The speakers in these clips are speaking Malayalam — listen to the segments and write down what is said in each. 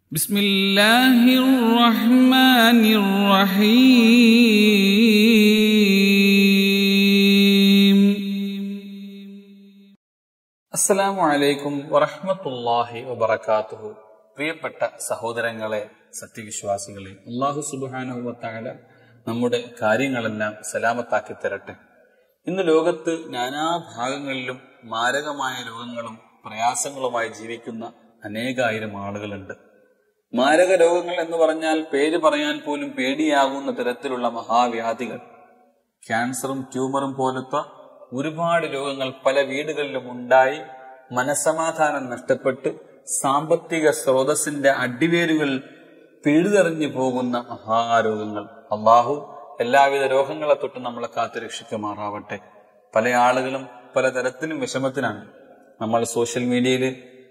بسم الله الرحمن الرحيم അസ്സലാമു അലൈക്കും വറഹ്മത്തുള്ളാഹി വബറകാതുഹു പ്രിയപ്പെട്ട സഹോദരങ്ങളെ സത്യവിശ്വാസികളെ അള്ളാഹു സുബ്ഹാനഹു വതആല നമ്മുടെ കാര്യങ്ങളെല്ലാം സലാമത്താക്കി തരട്ടെ ഇന്ന് ലോകത്ത് നാനാഭാഗങ്ങളിലും മാരകമായ രോഗങ്ങളും പ്രയാസങ്ങളുമായി ജീവിക്കുന്ന അനേകായിരം ആളുകളുണ്ട് മാരക രോഗങ്ങൾ എന്ന് പറഞ്ഞാൽ പേര് പറയാൻ പോലും പേടിയാകുന്ന തരത്തിലുള്ള മഹാവ്യാധികൾ ക്യാൻസറും ട്യൂമറും പോലത്തെ ഒരുപാട് രോഗങ്ങൾ പല വീടുകളിലും ഉണ്ടായി മനസമാധാനം നഷ്ടപ്പെട്ട് സാമ്പത്തിക സ്രോതസ്സിന്റെ അടിവേരുകൾ പിഴുതെറിഞ്ഞു പോകുന്ന മഹാരോഗങ്ങൾ അള്ളാഹു എല്ലാവിധ രോഗങ്ങളെ തൊട്ട് നമ്മളെ കാത്തു രക്ഷിക്കുമാറാവട്ടെ പല ആളുകളും പലതരത്തിലും വിഷമത്തിലാണ് നമ്മൾ സോഷ്യൽ മീഡിയയിൽ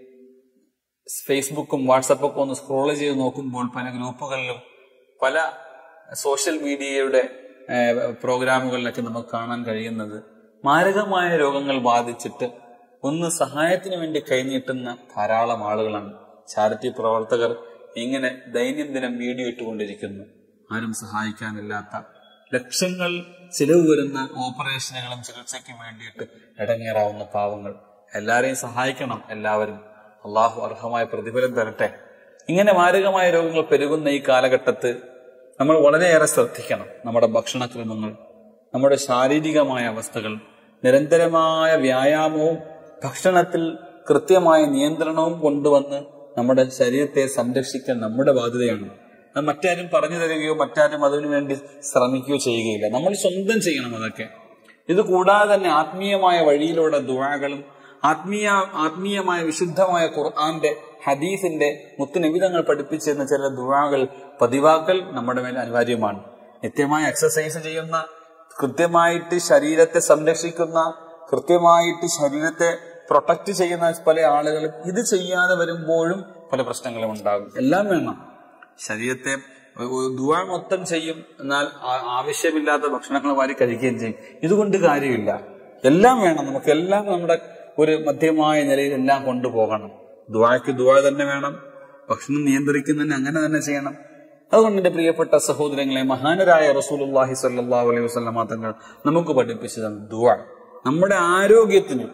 ഫേസ്ബുക്കും വാട്സപ്പൊക്കെ ഒന്ന് സ്ക്രോൾ ചെയ്ത് നോക്കുമ്പോൾ പല ഗ്രൂപ്പുകളിലും പല സോഷ്യൽ മീഡിയയുടെ ഏഹ്, പ്രോഗ്രാമുകളിലൊക്കെ നമുക്ക് കാണാൻ കഴിയുന്നത് മാരകമായ രോഗങ്ങൾ ബാധിച്ചിട്ട് ഒന്ന് സഹായത്തിന് വേണ്ടി കൈനീട്ടുന്ന ധാരാളം ആളുകളാണ് ചാരിറ്റി പ്രവർത്തകർ ഇങ്ങനെ ദൈനംദിനം വീഡിയോ ഇട്ടുകൊണ്ടിരിക്കുന്നു ആരും സഹായിക്കാനില്ലാത്ത ലക്ഷങ്ങൾ ചിലവ് വരുന്ന ഓപ്പറേഷനുകളും ചികിത്സയ്ക്കും വേണ്ടിയിട്ട് ഇടങ്ങേറാവുന്ന പാവങ്ങൾ എല്ലാരെയും സഹായിക്കണം എല്ലാവരും അള്ളാഹു അർഹമായ പ്രതിഫലം തരട്ടെ ഇങ്ങനെ മാരകമായ രോഗങ്ങൾ പെരുകുന്ന ഈ കാലഘട്ടത്ത് നമ്മൾ വളരെയേറെ ശ്രദ്ധിക്കണം നമ്മുടെ ഭക്ഷണക്രമങ്ങൾ നമ്മുടെ ശാരീരികമായ അവസ്ഥകൾ നിരന്തരമായ വ്യായാമവും ഭക്ഷണത്തിൽ കൃത്യമായ നിയന്ത്രണവും കൊണ്ടുവന്ന് നമ്മുടെ ശരീരത്തെ സംരക്ഷിക്കാൻ നമ്മുടെ ബാധ്യതയാണ് അത് മറ്റാരും പറഞ്ഞു തരികയോ മറ്റാരും അതിനു വേണ്ടി ശ്രമിക്കുകയോ ചെയ്യുകയില്ല നമ്മൾ സ്വന്തം ചെയ്യണം അതൊക്കെ ഇത് കൂടാതെ തന്നെ ആത്മീയമായ വഴിയിലൂടെ ദുആകളും ആത്മീയ ആത്മീയമായ വിശുദ്ധമായ ഖുർആന്റെ ഹദീസിന്റെ മുത്തുനിബിതങ്ങൾ പഠിപ്പിച്ചിരുന്ന ചില ദുആകൾ പതിവാക്കൽ നമ്മുടെ മേൽ അനിവാര്യമാണ് നിത്യമായി എക്സസൈസ് ചെയ്യുന്ന കൃത്യമായിട്ട് ശരീരത്തെ സംരക്ഷിക്കുന്ന കൃത്യമായിട്ട് ശരീരത്തെ പ്രൊട്ടക്ട് ചെയ്യുന്ന പല ആളുകളും ഇത് ചെയ്യാതെ വരുമ്പോഴും പല പ്രശ്നങ്ങളും ഉണ്ടാകും എല്ലാം വേണം ശരീരത്തെ ദുവാ മൊത്തം ചെയ്യും എന്നാൽ ആ- ആവശ്യമില്ലാത്ത ഭക്ഷണങ്ങൾ വാരി കഴിക്കുകയും ചെയ്യും ഇതുകൊണ്ട് കാര്യമില്ല എല്ലാം വേണം നമുക്ക് എല്ലാം നമ്മുടെ ഒരു മധ്യമായ നിലയിൽ എല്ലാം കൊണ്ടുപോകണം ദുവായ്ക്ക് ദുവാ തന്നെ വേണം ഭക്ഷണം നിയന്ത്രിക്കുന്നതിന് അങ്ങനെ തന്നെ ചെയ്യണം അതുകൊണ്ട് എന്റെ പ്രിയപ്പെട്ട സഹോദരങ്ങളെ മഹാനരായ റസൂലുള്ളാഹി സ്വല്ലല്ലാഹു അലൈഹി വസല്ലമ തങ്ങൾ നമുക്ക് പഠിപ്പിച്ചു തന്ന ദുവാ നമ്മുടെ ആരോഗ്യത്തിന്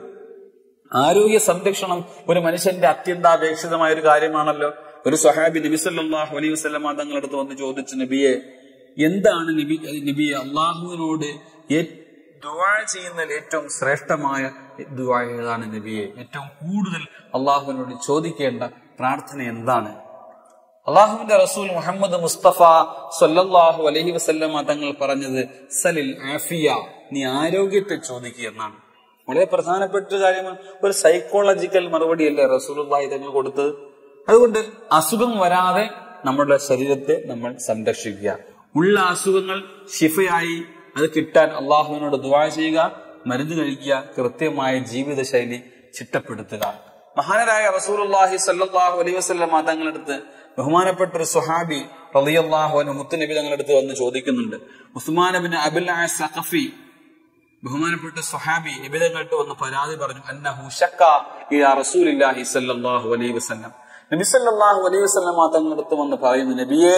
ആരോഗ്യ സംരക്ഷണം ഒരു മനുഷ്യന്റെ അത്യന്താപേക്ഷിതമായ ഒരു കാര്യമാണല്ലോ ഒരു സ്വഹാബി നബി സല്ലല്ലാഹു അലൈഹി വസല്ലമ തങ്ങളുടെ അടുത്ത് വന്ന് ചോദിച്ചു നബിയെ എന്താണ് നബി നബിയെ അള്ളാഹുവിനോട് ഏ- ദുആ ചെയ്യുന്നതിൽ ഏറ്റവും ശ്രേഷ്ഠമായ ദുആ ഏതാണ് നബിയെ ഏറ്റവും കൂടുതൽ അള്ളാഹുവിനോട് ചോദിക്കേണ്ട പ്രാർത്ഥന എന്താണ് അള്ളാഹുവിന്റെ റസൂൽ മുഹമ്മദ് മുസ്തഫ സല്ലല്ലാഹു അലൈഹി വസല്ലമ തങ്ങൾ പറഞ്ഞത് സലിൽ ആഫിയ നീ ആരോഗ്യത്തെ ചോദിക്കുക എന്നാണ് വളരെ പ്രധാനപ്പെട്ട ഒരു കാര്യമാണ് ഒരു സൈക്കോളജിക്കൽ മറുപടിയല്ലേ റസൂലുള്ളാഹി തങ്ങൾ കൊടുത്തത് അതുകൊണ്ട് അസുഖം വരാതെ നമ്മുടെ ശരീരത്തെ നമ്മൾ സംരക്ഷിക്കുക ഉള്ള അസുഖങ്ങൾ ശിഫയായി അത് കിട്ടാൻ അള്ളാഹുവിനോട് ദുആ ചെയ്യുക മരുന്ന് കഴിക്കുക കൃത്യമായ ജീവിതശൈലി ചിട്ടപ്പെടുത്തുക മഹാനരായ റസൂലുള്ളാഹി സല്ലല്ലാഹു അലൈഹി വസല്ലം തങ്ങളടുത്ത് ബഹുമാനപ്പെട്ട ഒരു സുഹാബി റളിയല്ലാഹു അൻഹു മുത്തുനബി തങ്ങളടുത്ത് വന്ന് ചോദിക്കുന്നുണ്ട് Usman bin Abul Aas Saqafi ബഹുമാനപ്പെട്ട സുഹാബി നബി തങ്ങൾക്ക് വന്ന് പരാതി പറഞ്ഞു അന്നഹു ശക്ക ഇലാ റസൂലില്ലാഹി സല്ലല്ലാഹു അലൈഹി വസല്ലം നബി സല്ലല്ലാഹു അലൈഹി വസല്ലം തങ്ങളടുത്ത് വന്ന് പറയുന്നു നബിയെ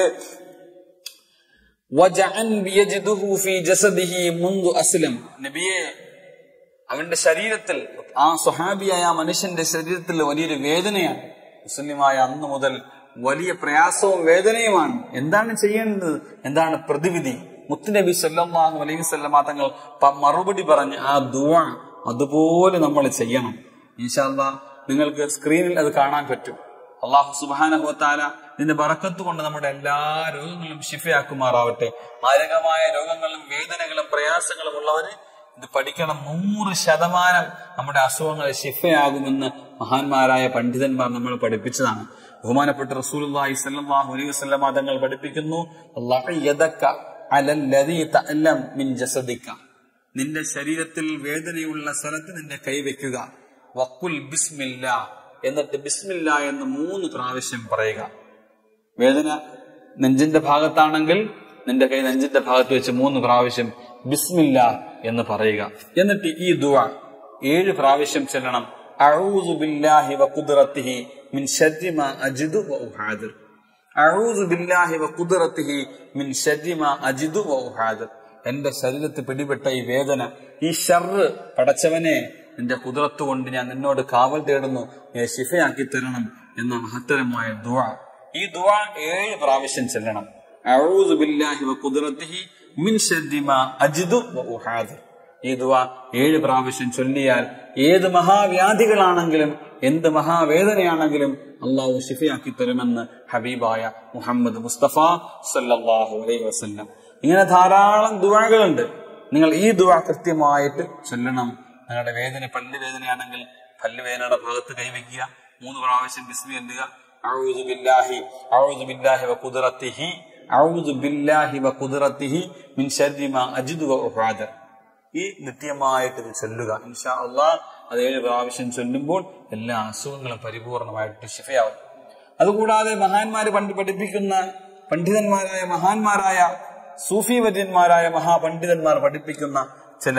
വജഅൻ ബിയജിദുഹു ഫീ ജസദിഹി മുൻദു അസ്ലം നബിയെ അവന്റെ ശരീരത്തിൽ ആ സ്വഹാബിയായ ആ മനുഷ്യന്റെ ശരീരത്തിൽ വലിയൊരു വേദനയാണ് മുസ്ലിമായ അന്ന് മുതൽ വലിയ പ്രയാസവും വേദനയുമാണ് എന്താണ് ചെയ്യേണ്ടത് എന്താണ് പ്രതിവിധി മുത്തുനബി സല്ലല്ലാഹു അലൈഹി വസല്ലമ തങ്ങൾ പ- മറുപടി പറഞ്ഞ് ആ ദുആ അതുപോലെ നമ്മൾ ചെയ്യണം ഇൻഷാല്ലാ നിങ്ങൾക്ക് സ്ക്രീനിൽ അത് കാണാൻ പറ്റും അള്ളാഹു സുബാനഹു താല ഇതിന്റെ ബറക്കത്ത് കൊണ്ട് നമ്മുടെ എല്ലാ രോഗങ്ങളും ശിഫയാക്കുമാറാവട്ടെ മാരകമായ രോഗങ്ങളും വേദനകളും പ്രയാസങ്ങളും ഉള്ളവര് ഇത് പഠിക്കണം നൂറ് ശതമാനം നമ്മുടെ അസുഖങ്ങൾ ശിഫയാകുമെന്ന് മഹാന്മാരായ പണ്ഡിതന്മാർ നമ്മൾ പഠിപ്പിച്ചതാണ് ബഹുമാനപ്പെട്ട റസൂലുള്ളാഹി സ്വല്ലല്ലാഹു അലൈഹി വസല്ലം തങ്ങൾ പഠിപ്പിക്കുന്നു "അല്ലാഹു യദക അലല്ലദീ തഅലം മിൻ ജസദിക നിന്റെ ശരീരത്തിൽ വേദനയുള്ള സ്ഥലത്ത് നിന്റെ കൈ വെക്കുക വക്കുൽ ബിസ്മില്ല എന്നിട്ട് ബിസ്മില്ല എന്ന് മൂന്ന് പ്രാവശ്യം പറയുക വേദന നെഞ്ചിന്റെ ഭാഗത്താണെങ്കിൽ നിന്റെ കൈ നെഞ്ചിന്റെ ഭാഗത്ത് വെച്ച് മൂന്ന് പ്രാവശ്യം ബിസ്മില്ല എന്ന് പറയുക എന്നിട്ട് ഈ ദുവ ഏഴ് പ്രാവശ്യം ചെല്ലണം അഊദു ബില്ലാഹി വ ഖുദ്റത്തിഹി മിൻ ശർരി മാ അജിദു വ ഉഹാദിർ അഊദു ബില്ലാഹി വഖുദ്റതിഹി മിൻ ശർരി മാ അജിദു വഉഹാദ് എന്റെ ശരീരത്തിൽ പിടിപെട്ട ഈ വേദന ഈ ഷർറ് പടച്ചവനെ നിന്റെ കുതിരത്ത് കൊണ്ട് ഞാൻ നിന്നോട് കാവൽ തേടുന്നു നീ ശിഫയാക്കി തരണം എന്ന മഹത്തരമായ ദുആ ഈ ദുആ ഏഴ് പ്രാവശ്യം ചെല്ലണം അഊദു ബില്ലാഹി വഖുദ്റതിഹി മിൻ ശർരി മാ അജിദു വഉഹാദ് ഈ ദുആ ഏഴ് പ്രാവശ്യം ചൊല്ലിയാൽ ഏത് മഹാവ്യാധികളാണെങ്കിലും എന്ത് മഹാവേദനയാണെങ്കിലും അള്ളാഹു ഷിഫയാക്കി തരുമെന്ന് ഹബീബായ മുഹമ്മദ് മുസ്തഫ സല്ലല്ലാഹു അലൈഹി വസല്ലം ഇങ്ങനെ ധാരാളം ദുആകളുണ്ട് നിങ്ങൾ ഈ ദുആ കൃത്യമായിട്ട് ചൊല്ലണം നിങ്ങളുടെ വേദന പല്ല് വേദനയാണെങ്കിൽ പല്ല് വേദനയുടെ ഭാഗത്ത് കൈവയ്ക്കുക മൂന്ന് പ്രാവശ്യം ബിസ്മി എല്ലുക അഊദു ബില്ലാഹി അഊദു ബില്ലാഹി വഖുദ്റതിഹി അഊദു ബില്ലാഹി വഖുദ്റതിഹി മിൻ ശർരി മാ അജിദു വഉഹാദ ഈ നിത്യമായിട്ട് ഇത് ചൊല്ലുക ഇൻഷാ അള്ളാഹ് അത് ഏഴ് പ്രാവശ്യം ചൊല്ലുമ്പോൾ എല്ലാ അസുഖങ്ങളും പരിപൂർണമായിട്ട് ശിഫയാവും അതുകൂടാതെ മഹാന്മാര് പണ്ട് പഠിപ്പിക്കുന്ന പണ്ഡിതന്മാരായ മഹാന്മാരായ സൂഫി വര്യന്മാരായ മഹാപണ്ഡിതന്മാർ പഠിപ്പിക്കുന്ന ചില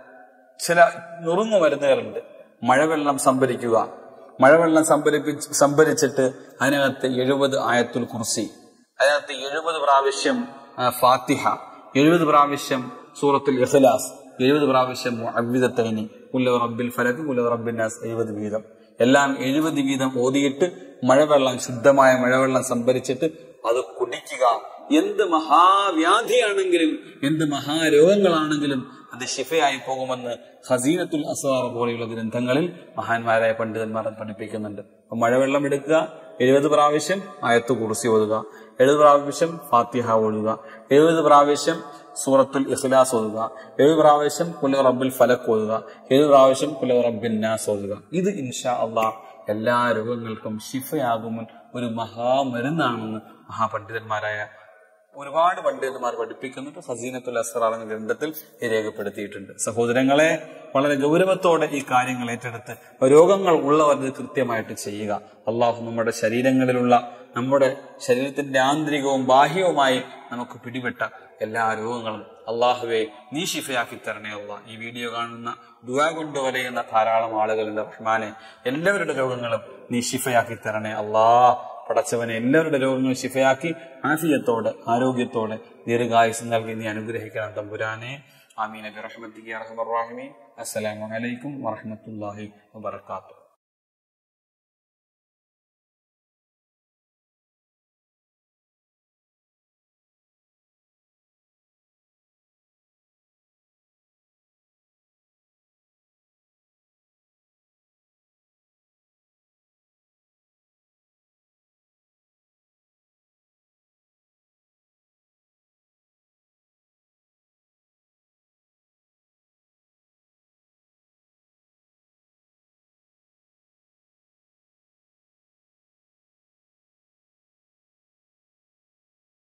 ചില നുറുങ്ങു മരുന്നുകളുണ്ട് മഴവെള്ളം സംഭരിക്കുക മഴവെള്ളം സംഭരിപ്പിച്ച് സംഭരിച്ചിട്ട് അതിനകത്ത് എഴുപത് ആയത്തുൽ കുർസി അതിനകത്ത് എഴുപത് പ്രാവശ്യം ആ, ഫാത്തിഹ എഴുപത് പ്രാവശ്യം സൂറത്തുൽ ഇഖ്ലാസ് എഴുപത് പ്രാവശ്യം അവിധത്തൈനി ഉല്ല റബ്ബിൽ ഫലക്ക് ഉല്ല റബ്ബിൻ നാസ് എഴുപത് വീതം എല്ലാം എഴുപത് വീതം ഓതിയിട്ട് മഴവെള്ളം ശുദ്ധമായ മഴവെള്ളം സംഭരിച്ചിട്ട് അത് കുടിക്കുക എന്ത് മഹാവ്യാധിയാണെങ്കിലും എന്ത് മഹാരോഗങ്ങളാണെങ്കിലും അത് ശിഫയായി പോകുമെന്ന് ഹസീനത്തുൽ അസ്വാർ പോലെയുള്ള ഗ്രന്ഥങ്ങളിൽ മഹാന്മാരായ പണ്ഡിതന്മാർ അത് പഠിപ്പിക്കുന്നുണ്ട് അപ്പൊ മഴവെള്ളം എടുക്കുക എഴുപത് പ്രാവശ്യം ആയത്ത് കുറിസി ഓതുക എഴുപത് പ്രാവശ്യം ഫാത്തിഹ ഓതുക എഴുപത് പ്രാവശ്യം സൂറത്തുൽ ഇഖ്ലാസ് ഓതുക ഏഴ് പ്രാവശ്യം കുല റബ്ബുൽ ഫലക്ക് ഓതുക ഏഴ് പ്രാവശ്യം കുല റബ്ബിൻ നാസ് ഓതുക ഇത് ഇൻഷാ അള്ളാഹ് എല്ലാ രോഗങ്ങൾക്കും ശിഫയാകുമെൻ ഒരു മഹാമരുന്നാണെന്ന് മഹാപണ്ഡിതന്മാരായ ഒരുപാട് പണ്ഡിതന്മാർ പഠിപ്പിക്കുന്നുണ്ട് ഹസീനത്തുൽ അസ്റാർ എന്ന ഗ്രന്ഥത്തിൽ ഇത് രേഖപ്പെടുത്തിയിട്ടുണ്ട് സഹോദരങ്ങളെ വളരെ ഗൗരവത്തോടെ ഈ കാര്യങ്ങൾ ഏറ്റെടുത്ത് രോഗങ്ങൾ ഉള്ളവർ ഇത് കൃത്യമായിട്ട് ചെയ്യുക അള്ളാഹു നമ്മുടെ ശരീരങ്ങളിലുള്ള നമ്മുടെ ശരീരത്തിന്റെ ആന്തരികവും ബാഹ്യവുമായി നമുക്ക് പിടിപെട്ട എല്ലാ രോഗങ്ങളും അള്ളാഹുവെ നീ ശിഫയാക്കി തരണേ അല്ല ഈ വീഡിയോ കാണുന്ന ദുആ കൊണ്ട് വലയുന്ന ധാരാളം ആളുകളുണ്ട് റഹ്മാനെ എല്ലാവരുടെ രോഗങ്ങളും നീ ശിഫയാക്കി തരണേ അല്ലാ പടച്ചവനെ എല്ലാവരുടെ രോഗങ്ങളും ശിഫയാക്കി ആഫിയത്തോടെ ആരോഗ്യത്തോടെ ദീർഘായുസ് നൽകി നീ അനുഗ്രഹിക്കണം തമ്പുരാനെ ആമീൻ നബി റഹ്മത്തിക്ക് അർഹമർ റഹീമീൻ അസ്സലാമു അലൈക്കും വറഹ്മത്തുള്ളാഹി വബറകാതുഹു